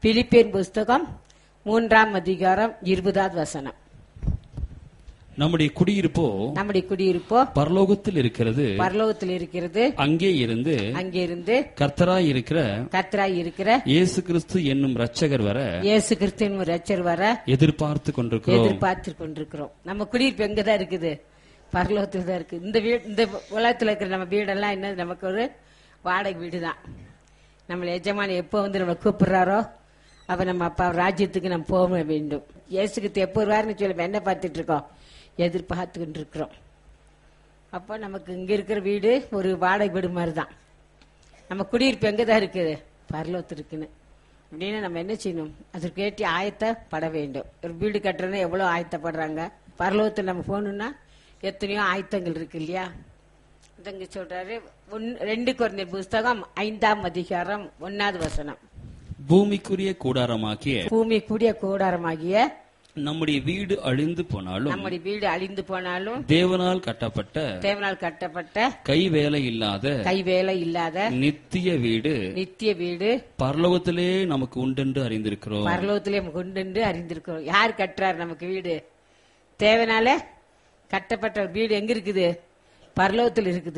Philippian புஸ்தகம் மூன்றாம் அதிகாரம் இருபதாவது வசனம் நம்முடைய குடியிருப்போ நம்முடைய குடியிருப்போ பரலோகத்தில் இருக்கிறது பரலோகத்தில் இருக்கிறது அங்கே இருந்து அங்கிருந்து கர்த்தராய் இருக்கிற கர்த்தராய் இருக்கிற இயேசு கிறிஸ்து என்னும் ரட்சகர் வர இயேசு கிறிஸ்துவின் ரச்சர் வர எதிர்பார்த்து கொண்டிருக்கிறோம் எதிர்பார்த்து கொண்டிருக்கிறோம் நம்ம குடியிருப்பு எங்கதான் இருக்குது பரலோகத்தில் தான் இருக்கு இந்த வீடு இந்த உலகத்துல இருக்கிற நம்ம வீடெல்லாம் என்ன நமக்கு ஒரு வாடகை வீடு தான் நம்மள எஜமானி எப்போ வந்து நம்ம கூப்பிடுறாரோ அப்ப நம்ம அப்பா ராஜ்யத்துக்கு நம்ம போக வேண்டும் இயேசுக்கு எப்போ வருவாருன்னு சொல்லி நம்ம என்ன பார்த்துட்டு இருக்கோம் எதிர்பார்த்து கொண்டிருக்கிறோம் அப்போ நமக்கு இங்க இருக்கிற வீடு ஒரு வாடகை வீடு மாதிரி தான் நம்ம குடியிருப்பு எங்க தான் இருக்குது பரலோகத்து இருக்குன்னு அப்படின்னு நம்ம என்ன செய்யணும் அதற்கு ஏற்றி ஆயத்தப்பட வேண்டும் ஒரு வீடு கட்டுறதுன்னா எவ்வளோ ஆயத்தப்படுறாங்க பரலோகத்தில் நம்ம போகணும்னா எத்தனையோ ஆயத்தங்கள் இருக்கு இல்லையா இதங்க சொல்றாரு ஒன் ரெண்டு குறைந்த புஸ்தகம் ஐந்தாம் அதிகாரம் ஒன்னாவது வசனம் பூமிக்குரிய கூடாரமாக்கிய பூமி கூடிய கூடாரமாகிய நம்முடைய வீடு அழிந்து போனாலும் நம்முடைய வீடு அழிந்து போனாலும் தேவனால் கட்டப்பட்ட தேவனால் கட்டப்பட்ட கை வேலை இல்லாத கைவேலை இல்லாத நித்திய வீடு நித்திய வீடு பரலோகத்திலே நமக்கு உண்டென்று அறிந்திருக்கிறோம் பரலோகத்திலே கொண்டு அறிந்திருக்கிறோம் யார் கட்டுறாரு நமக்கு வீடு தேவனால கட்டப்பட்ட ஒரு வீடு எங்க இருக்குது பரலோகத்தில் இருக்குது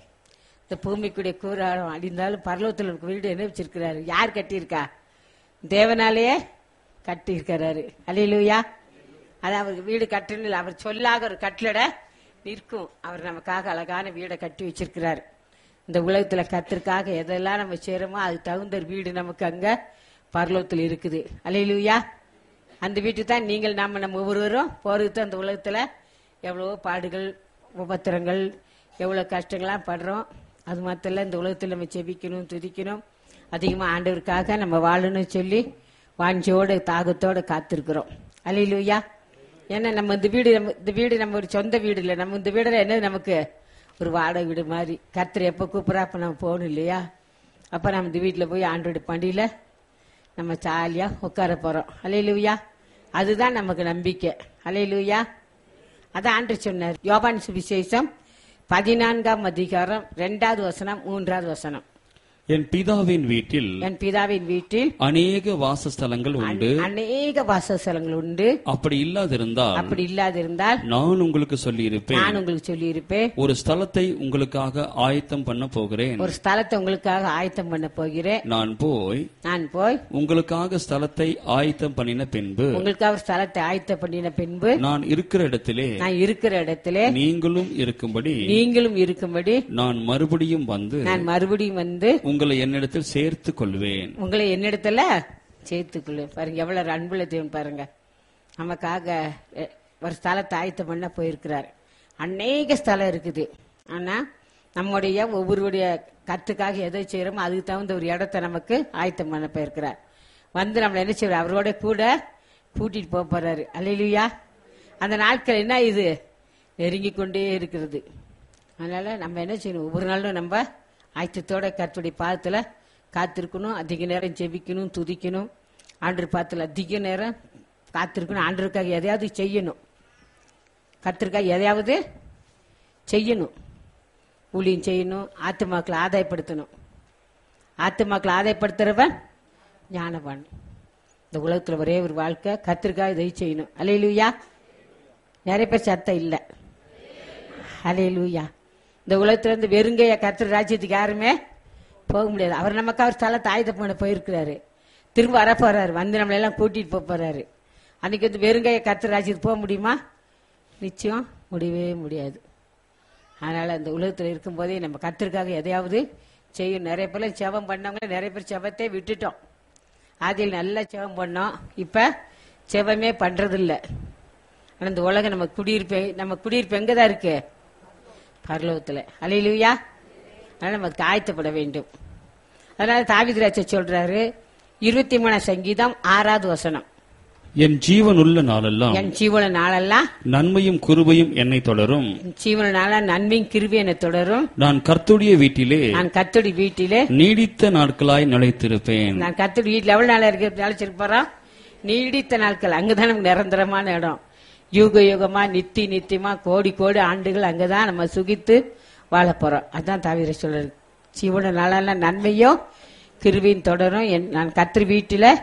இந்த பூமிக்குடைய கூறாரம் அடிந்தாலும் பரலோகத்தில் இருக்க வீடு என்ன வச்சிருக்கிறாரு யார் கட்டியிருக்கா தேவனாலேயே கட்டியிருக்கிறாரு அலையிலுயா அது அவருக்கு வீடு கட்டணும் இல்லை அவர் சொல்லாக ஒரு கட்டளட நிற்கும் அவர் நமக்காக அழகான வீடை கட்டி வச்சிருக்கிறாரு இந்த உலகத்துல கத்திற்காக எதெல்லாம் நம்ம செய்யறோமோ அதுக்கு தகுந்த ஒரு வீடு நமக்கு அங்க பரலோகத்தில் இருக்குது அலையிலுயா அந்த வீட்டுக்கு தான் நீங்கள் நாம நம்ம ஒவ்வொருவரும் போறதுக்கு அந்த உலகத்துல எவ்வளவோ பாடுகள் உபத்திரங்கள் எவ்வளவு கஷ்டங்கள்லாம் படுறோம் அது மாத்திரம் இல்ல, இந்த உலகத்தில் நம்ம செபிக்கணும் துதிக்கணும் அதிகமாக ஆண்டவருக்காக நம்ம வாழணும்னு சொல்லி வாஞ்சியோட தாகத்தோட காத்திருக்கிறோம் அலையிலுயா ஏன்னா நம்ம இந்த வீடு நம்ம இந்த வீடு நம்ம ஒரு சொந்த வீடு இல்லை நம்ம இந்த வீடுல என்ன நமக்கு ஒரு வாடகை வீடு மாதிரி கர்த்தர் எப்போ கூப்பிட்றா அப்போ நம்ம போகணும் இல்லையா அப்போ நம்ம இந்த வீட்டில் போய் ஆண்டோட பண்டியில் நம்ம ஜாலியாக உட்கார போகிறோம் அலையிலுயா அதுதான் நமக்கு நம்பிக்கை அலையிலுயா அதான் ஆண்டு சொன்னார் யோபான் சுவிசேஷம் பதினான்காம் அதிகாரம் ரெண்டாவது வசனம் மூன்றாவது வசனம் என் பிதாவின் வீட்டில் என் பிதாவின் வீட்டில் அநேக வாசஸ்தலங்கள் உண்டு அநேக வாசஸ்தலங்கள் உண்டு அப்படி இல்லாதிருந்தால் அப்படி இல்லாதிருந்தால் நான் உங்களுக்கு சொல்லியிருப்பேன் நான் உங்களுக்கு சொல்லியிருப்பேன் ஒரு ஸ்தலத்தை உங்களுக்காக ஆயத்தம் பண்ண போகிறேன் ஒரு ஸ்தலத்தை உங்களுக்காக ஆயத்தம் பண்ண போகிறேன் நான் போய் நான் போய் உங்களுக்காக ஸ்தலத்தை ஆயத்தம் பண்ணின பின்பு உங்களுக்காக ஒரு ஸ்தலத்தை ஆயத்தம் பண்ணின பின்பு நான் இருக்கிற இடத்திலே நான் இருக்கிற இடத்திலே நீங்களும் இருக்கும்படி நீங்களும் இருக்கும்படி நான் மறுபடியும் வந்து நான் மறுபடியும் வந்து உங்களை என்னிடத்தில் சேர்த்துக் கொள்வேன் உங்களை என்னிடத்துல சேர்த்துக்கொள்ளு பாருங்க எவ்வளவு அன்புள்ள தேவன் பாருங்க நமக்காக எ, ஒரு ஸ்தலத்தை ஆயத்தம் பண்ண போயிருக்கிறார் அநேக ஸ்தலம் இருக்குது ஆனா நம்முடைய ஒவ்வொருடைய கத்துக்காக எதை செய்யறோமோ அதுக்கு தகுந்த ஒரு இடத்த நமக்கு ஆயத்தம் பண்ண போயிருக்கிறார் வந்து நம்மளை என்ன செய்வார் அவரோட கூட கூட்டிட்டு போக போறாரு அல்லையா அந்த நாட்கள் என்ன இது நெருங்கி கொண்டே இருக்கிறது அதனால நம்ம என்ன செய்யணும் ஒவ்வொரு நாளும் நம்ம ஆயத்தத்தோட கர்த்தருடைய பாதத்துல காத்திருக்கணும் அதிக நேரம் ஜெபிக்கணும் துதிக்கணும் ஆண்டர் பாதத்துல அதிக நேரம் காத்திருக்கணும் ஆண்டருக்காக எதையாவது செய்யணும் கர்த்தருக்காக எதையாவது செய்யணும் ஊழியம் செய்யணும் ஆத்துமாக்களை ஆதாயப்படுத்தணும் ஆத்துமாக்களை ஆதாயப்படுத்துறவன் ஞானவான் இந்த உலகத்துல ஒரே ஒரு வாழ்க்கை கத்திரிக்காய் இதை செய்யணும் அலையிலுயா நிறைய பேர் சத்தம் இல்லை அலையிலுயா இந்த உலகத்துல இருந்து வெறுங்கைய கத்திர ராஜ்யத்துக்கு யாருமே போக முடியாது அவர் நமக்கு அவர் ஸ்தலத்தை ஆயுதம் பண்ண போயிருக்கிறாரு திரும்ப வர போறாரு வந்து நம்மளை எல்லாம் கூட்டிட்டு போக போறாரு அன்னைக்கு வந்து வெறுங்கைய கத்திர ராஜ்யத்துக்கு போக முடியுமா நிச்சயம் முடியவே முடியாது அதனால அந்த உலகத்தில் இருக்கும்போதே நம்ம கத்திற்காக எதையாவது செய்யும் நிறைய பேர் செவம் பண்ணவங்க நிறைய பேர் செவத்தை விட்டுட்டோம் ஆதியில் நல்லா செவம் பண்ணோம் இப்ப செவமே பண்றது இல்ல ஆனா இந்த உலகம் நம்ம குடியிருப்பு நம்ம குடியிருப்பு எங்கதான் இருக்கு பரலோகத்துல அலையிலுயா அதனால நமக்கு ஆயத்தப்பட வேண்டும் அதனால தாவிதிராட்ச சொல்றாரு இருபத்தி மூணாம் சங்கீதம் ஆறாவது வசனம் என் ஜீவன் உள்ள நாளெல்லாம் என் ஜீவன நாளெல்லாம் நன்மையும் குருபையும் என்னை தொடரும் என் ஜீவன நாளா நன்மையும் கிருபி என தொடரும் நான் கர்த்துடைய வீட்டிலே நான் கத்தோடி வீட்டிலே நீடித்த நாட்களாய் நிலைத்திருப்பேன் நான் கத்தோடி வீட்டில் எவ்வளவு நாளா இருக்கு அழைச்சிட்டு போறோம் நீடித்த நாட்கள் அங்கதான் நமக்கு நிரந்தரமான இடம் யுக யுகமா நித்தி நித்தியமா கோடி கோடி ஆண்டுகள் அங்கதான் நம்ம சுகித்து வாழ போறோம் அதான் தாவீர சொல்றது சிவன நாளெல்லாம் நன்மையும் கிருவியும் தொடரும் என் நான் கத்திரி வீட்டில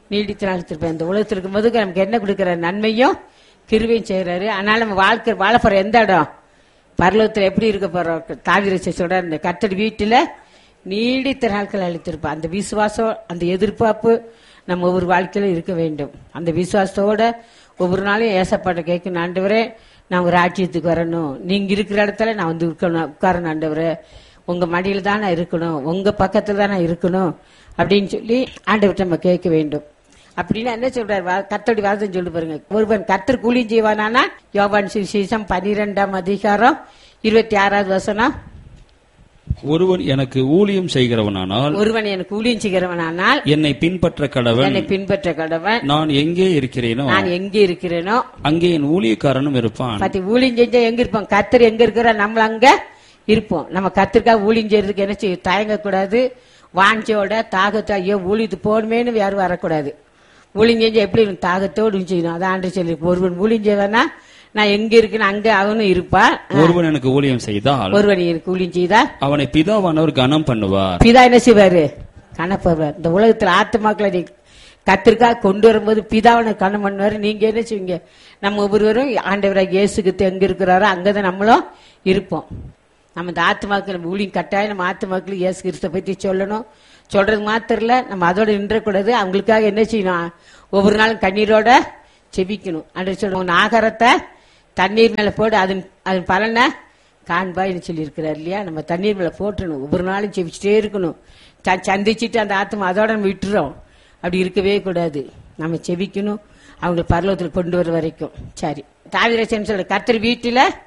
நீடித்து நடத்திருப்பேன் இந்த உலகத்தில் இருக்கும்போது நமக்கு என்ன கொடுக்குற நன்மையும் கிருவையும் செய்கிறாரு அதனால நம்ம வாழ்க்கை வாழ போற எந்த இடம் பரலோகத்தில் எப்படி இருக்க போறோம் தாவிர சொல்ற இந்த கத்தடி வீட்டில் நீடித்த நாட்கள் அளித்திருப்பான் அந்த விசுவாசம் அந்த எதிர்பார்ப்பு நம்ம ஒவ்வொரு வாழ்க்கையிலும் இருக்க வேண்டும் அந்த விசுவாசத்தோட ஒவ்வொரு நாளும் ஏசப்பாட்ட கேட்கணும் ஆண்டவரே நான் ஒரு ராஜ்யத்துக்கு வரணும் நீங்க இருக்கிற இடத்துல நான் வந்து இருக்கணும் உட்காரணும் ஆண்டவரே உங்க மடியில தான் நான் இருக்கணும் உங்க பக்கத்துல தான் நான் இருக்கணும் அப்படின்னு சொல்லி ஆண்டவர்கிட்ட நம்ம கேட்க வேண்டும் அப்படின்னா என்ன சொல்றாரு வா- கர்த்தருடைய வார்த்தை சொல்லி பாருங்க ஒருவன் கர்த்தர் கூலி செய்வானானா யோவான் சுவிசேஷம் பனிரெண்டாம் அதிகாரம் இருபத்தி ஆறாவது வசனம் ஒருவன் எனக்கு ஊழியம் செய்கிறவனானால் ஒருவன் எனக்கு ஊழியம் செய்கிறவனானால் என்னை பின்பற்ற கடவன் என்னை பின்பற்ற கடவன் நான் எங்கே இருக்கிறேனோ நான் எங்கே இருக்கிறேனோ அங்கே என் ஊழியக்காரனும் இருப்பான் பத்தி ஊழியம் செஞ்சா எங்க இருப்போம் கர்த்தர் எங்க இருக்கிற நம்ம அங்க இருப்போம் நம்ம கத்திரிக்காய் ஊழியம் செய்யறதுக்கு என்ன செய்ய தயங்கக்கூடாது வாஞ்சோட தாகத்தை ஐயோ ஊழியத்து போகணுமேனு யாரும் வரக்கூடாது ஊழியம் செஞ்சா எப்படி இருக்கும்? தாகத்தோடு செய்யணும் அதான் ஆண்டு சொல்லி ஒருவன் ஊழியம் செய்வானா நான் எங்க இருக்கேன்னு அங்க அவனும் இருப்பான் ஒருவன் எனக்கு ஊழியம் செய்தால் ஒருவன் எனக்கு ஊழியம் செய்தா அவனை பிதாவானவர் கனம் பண்ணுவார் பிதா என்ன செய்வாரு கணப்பவர் இந்த உலகத்துல ஆத்மாக்களை நீ கத்திற்காக கொண்டு வரும்போது பிதாவனை கணம் பண்ணுவாரு நீங்க என்ன செய்வீங்க நம்ம ஒவ்வொருவரும் ஆண்டவராக இயேசுக்கு எங்க இருக்கிறாரோ அங்கதான் நம்மளும் இருப்போம் நம்ம இந்த ஆத்மாக்கள் நம்ம ஊழியம் கட்டாயம் நம்ம ஆத்மாக்கள் இயேசு கிறிஸ்த பத்தி சொல்லணும் சொல்றது மாத்திரம் இல்ல நம்ம அதோட நின்றக்கூடாது அவங்களுக்காக என்ன செய்யணும் ஒவ்வொரு நாளும் கண்ணீரோட செபிக்கணும் அன்று சொல்லுவோம் உன் ஆகாரத்தை தண்ணீர் மேல போடு அதன் அதன் பலனை காண்பாய்னு சொல்லியிருக்கிறார் இல்லையா நம்ம தண்ணீர் மேல போட்டுணும் ஒவ்வொரு நாளும் செபிச்சுட்டே இருக்கணும் ச- சந்திச்சுட்டு அந்த ஆத்மா அதோட நம்ம விட்டுறோம் அப்படி இருக்கவே கூடாது நம்ம செபிக்கணும் அவங்க பரலோகத்தில் கொண்டு வர வரைக்கும் சரி தாவிரசன் சொல்ற கர்த்தர் வீட்டில